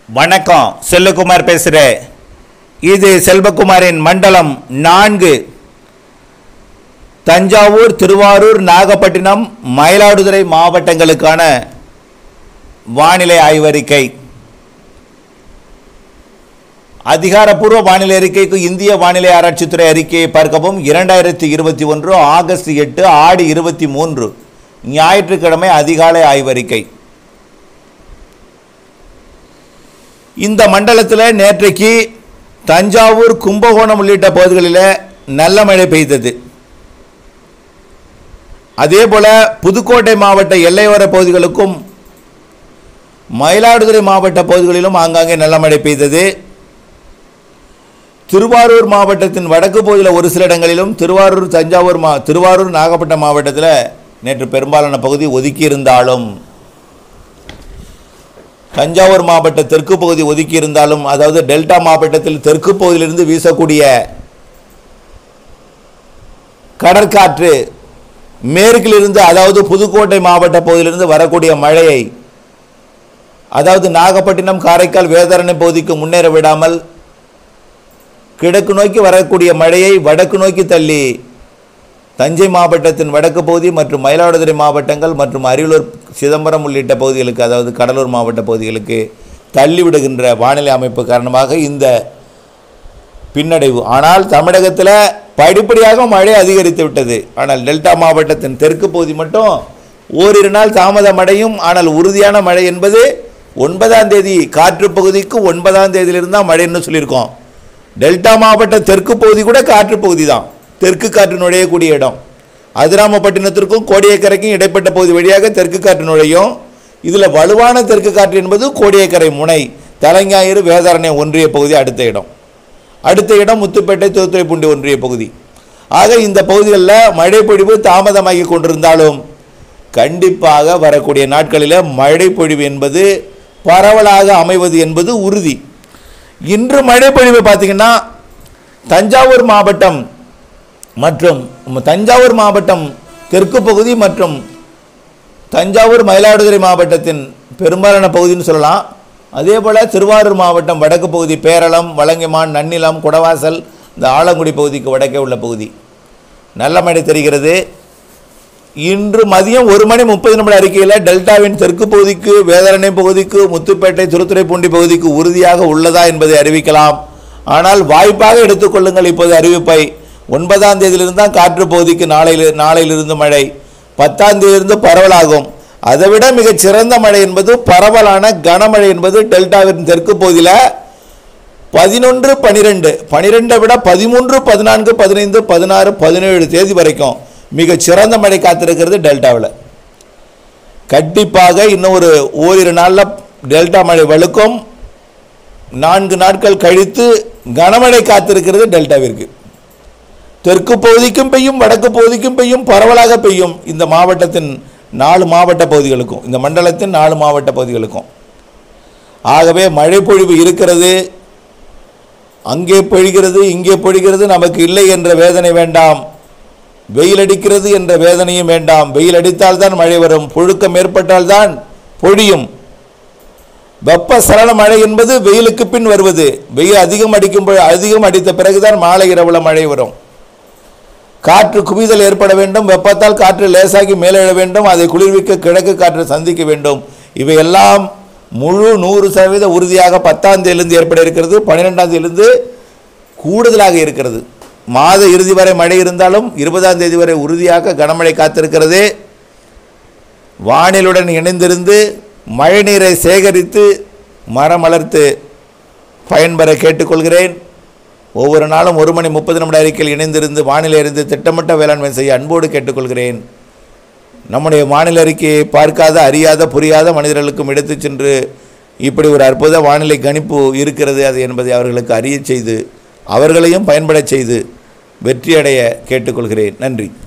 வணக்கம் செல்வகுமார் பேசுகிறேன் இது செல்வகுமாரின் மண்டலம் நான்கு தஞ்சாவூர் திருவாரூர் நாகப்பட்டினம் மயிலாடுதுறை மாவட்டங்களுக்கான வானிலை ஆய்வறிக்கை அதிகாரப்பூர்வ வானிலை அறிக்கைக்கு இந்திய வானிலை ஆராய்ச்சித்துறை அறிக்கையை பார்க்கவும் இரண்டாயிரத்தி இருபத்தி ஒன்று ஆகஸ்ட் எட்டு ஆடி இருபத்தி மூன்று ஞாயிற்றுக்கிழமை அதிகாலை ஆய்வறிக்கை இந்த மண்டலத்தில் நேற்றைக்கு தஞ்சாவூர் கும்பகோணம் உள்ளிட்ட பகுதிகளில் நல்ல மழை பெய்தது அதே போல புதுக்கோட்டை மாவட்ட எல்லையோர பகுதிகளுக்கும் மயிலாடுதுறை மாவட்ட பகுதிகளிலும் ஆங்காங்கே நல்ல மழை பெய்தது திருவாரூர் மாவட்டத்தின் வடக்கு பகுதியில் ஒரு சில இடங்களிலும் திருவாரூர் தஞ்சாவூர் மா திருவாரூர் நாகப்பட்டினம் மாவட்டத்தில் நேற்று பெரும்பாலான பகுதி ஒதுக்கியிருந்தாலும் தஞ்சாவூர் மாவட்ட தெற்கு பகுதி ஒதுக்கி இருந்தாலும் அதாவது டெல்டா மாவட்டத்தில் தெற்கு பகுதியிலிருந்து வீசக்கூடிய கடற்காற்று மேற்கிலிருந்து அதாவது புதுக்கோட்டை மாவட்ட பகுதியிலிருந்து வரக்கூடிய மழையை அதாவது நாகப்பட்டினம் காரைக்கால் வேதாரண்யம் பகுதிக்கு முன்னேற விடாமல் கிழக்கு நோக்கி வரக்கூடிய மழையை வடக்கு நோக்கி தள்ளி தஞ்சை மாவட்டத்தின் வடக்கு பகுதி மற்றும் மயிலாடுதுறை மாவட்டங்கள் மற்றும் அரியலூர் சிதம்பரம் உள்ளிட்ட பகுதிகளுக்கு அதாவது கடலூர் மாவட்ட பகுதிகளுக்கு தள்ளிவிடுகின்ற வானிலை அமைப்பு காரணமாக இந்த பின்னடைவு ஆனால் தமிழகத்தில் படிப்படியாக மழை அதிகரித்து விட்டது ஆனால் டெல்டா மாவட்டத்தின் தெற்கு பகுதி மட்டும் ஓரிரு நாள் தாமதம் அடையும் ஆனால் உறுதியான மழை என்பது ஒன்பதாம் தேதி காற்று பகுதிக்கு ஒன்பதாம் தேதியிலிருந்து தான் மழைன்னு சொல்லியிருக்கோம் டெல்டா மாவட்ட தெற்கு பகுதி கூட காற்று பகுதி தான் தெற்கு காற்று நுழையக்கூடிய இடம் அதிராமப்பட்டினத்திற்கும் கோடியக்கரைக்கும் இடைப்பட்ட பகுதி வழியாக தெற்கு காற்று நுழையும் இதில் வலுவான தெற்கு காற்று என்பது கோடியக்கரை முனை தலைஞாயிறு வேதாரண்யம் ஒன்றிய பகுதி அடுத்த இடம் அடுத்த இடம் முத்துப்பேட்டை தூத்துறைப்பூண்டி ஒன்றிய பகுதி ஆக இந்த பகுதிகளில் மழை பொழிவு தாமதமாகி கொண்டிருந்தாலும் கண்டிப்பாக வரக்கூடிய நாட்களில் மழை பொழிவு என்பது பரவலாக அமைவது என்பது உறுதி இன்று மழை பொழிவு பார்த்தீங்கன்னா தஞ்சாவூர் மாவட்டம் மற்றும் தஞ்சாவூர் மாவட்டம் தெற்கு பகுதி மற்றும் தஞ்சாவூர் மயிலாடுதுறை மாவட்டத்தின் பெரும்பாலான பகுதின்னு சொல்லலாம் அதே போல் திருவாரூர் மாவட்டம் வடக்கு பகுதி பேரளம் வலங்கிமான் நன்னிலம் குடவாசல் இந்த ஆலங்குடி பகுதிக்கு வடக்கே உள்ள பகுதி நல்ல மழை தெரிகிறது இன்று மதியம் ஒரு மணி முப்பது நிமிட அறிக்கையில் டெல்டாவின் தெற்கு பகுதிக்கு வேதாரண்யம் பகுதிக்கு முத்துப்பேட்டை திருத்துறைப்பூண்டி பகுதிக்கு உறுதியாக உள்ளதா என்பதை அறிவிக்கலாம் ஆனால் வாய்ப்பாக எடுத்துக்கொள்ளுங்கள் இப்போது அறிவிப்பை ஒன்பதாம் தேதியிலிருந்து தான் காற்று பகுதிக்கு நாளையில் நாளையிலிருந்து மழை பத்தாம் தேதியிலிருந்து பரவலாகும் அதைவிட மிகச் சிறந்த மழை என்பது பரவலான கனமழை என்பது டெல்டாவின் தெற்கு பகுதியில் பதினொன்று பனிரெண்டு பனிரெண்டை விட பதிமூன்று பதினான்கு பதினைந்து பதினாறு பதினேழு தேதி வரைக்கும் மிகச் சிறந்த மழை காத்திருக்கிறது டெல்டாவில் கண்டிப்பாக இன்னும் ஒரு ஓரிரு நாளில் டெல்டா மழை வலுக்கும் நான்கு நாட்கள் கழித்து கனமழை காத்திருக்கிறது டெல்டாவிற்கு தெற்கு பகுதிக்கும் பெய்யும் வடக்கு பகுதிக்கும் பெய்யும் பரவலாக பெய்யும் இந்த மாவட்டத்தின் நாலு மாவட்ட பகுதிகளுக்கும் இந்த மண்டலத்தின் நாலு மாவட்ட பகுதிகளுக்கும் ஆகவே மழை பொழிவு இருக்கிறது அங்கே பொழிகிறது இங்கே பொழிகிறது நமக்கு இல்லை என்ற வேதனை வேண்டாம் வெயில் அடிக்கிறது என்ற வேதனையும் வேண்டாம் வெயில் அடித்தால்தான் மழை வரும் புழுக்கம் ஏற்பட்டால்தான் பொழியும் வெப்ப சலன மழை என்பது வெயிலுக்கு பின் வருவது வெயில் அதிகம் அடிக்கும் பொழு- அதிகம் அடித்த பிறகுதான் மாலை இரவுல மழை வரும் காற்று குவிதல் ஏற்பட வேண்டும் வெப்பத்தால் காற்று லேசாகி மேலெழ வேண்டும் அதை குளிர்விக்க கிழக்கு காற்று சந்திக்க வேண்டும் இவையெல்லாம் முழு நூறு சதவீத உறுதியாக பத்தாம் தேதியிலிருந்து ஏற்பட இருக்கிறது பன்னிரெண்டாம் தேதியிலிருந்து கூடுதலாக இருக்கிறது மாத இறுதி வரை மழை இருந்தாலும் இருபதாம் தேதி வரை உறுதியாக கனமழை காத்திருக்கிறது வானிலுடன் இணைந்திருந்து மழைநீரை சேகரித்து மரம் வளர்த்து பயன்பெற கேட்டுக்கொள்கிறேன் ஒவ்வொரு நாளும் ஒரு மணி முப்பது நிமிட அறிக்கையில் இணைந்திருந்து வானிலை அறிந்து திட்டமிட்ட வேளாண்மை செய்ய அன்போடு கேட்டுக்கொள்கிறேன் நம்முடைய வானிலை அறிக்கையை பார்க்காத அறியாத புரியாத மனிதர்களுக்கும் எடுத்துச் சென்று இப்படி ஒரு அற்புத வானிலை கணிப்பு இருக்கிறது அது என்பதை அவர்களுக்கு அறியச் செய்து அவர்களையும் பயன்படச் செய்து வெற்றியடைய கேட்டுக்கொள்கிறேன் நன்றி